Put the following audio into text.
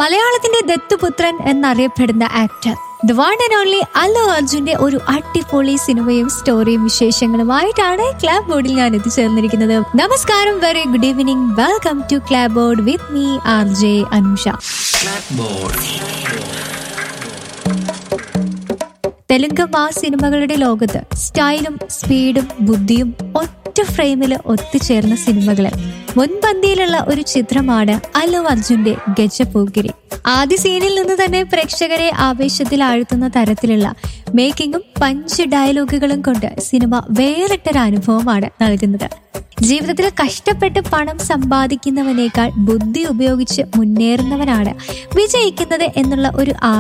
മലയാളത്തിന്റെ ദത്തുപുത്രൻ എന്നറിയപ്പെടുന്ന actor the one and only Allu അർജുന്റെ ഒരു അടിപൊളി സിനിമയും സ്റ്റോറിയും വിശേഷങ്ങളുമായിട്ടാണ് ക്ലാബ് ബോർഡിൽ ഞാൻ എത്തിച്ചേർന്നിരിക്കുന്നത് നമസ്കാരം very good evening welcome to club board with me R J Anusha Telugu മാ സിനിമകളുടെ ലോകത്ത് സ്റ്റൈലും സ്പീഡും ബുദ്ധിയും ഒറ്റ ഫ്രെയിമിൽ ഒത്തുചേർന്ന സിനിമകള് മുൻപന്തിയിലുള്ള ഒരു ചിത്രമാണ് അല്ലു അർജുന്റെ ഗജപോക്കിരി ആദ്യ സീനിൽ നിന്ന് തന്നെ പ്രേക്ഷകരെ ആവേശത്തിൽ ആഴ്ത്തുന്ന തരത്തിലുള്ള മേക്കിങ്ങും പഞ്ച് ഡയലോഗുകളും കൊണ്ട് സിനിമ വേറിട്ടൊരു അനുഭവമാണ് നൽകുന്നത് ജീവിതത്തിൽ കഷ്ടപ്പെട്ട് പണം സമ്പാദിക്കുന്നവനേക്കാൾ ബുദ്ധി ഉപയോഗിച്ച് മുന്നേറുന്നവനാണ് വിജയിക്കുന്നത് എന്നുള്ള ഒരു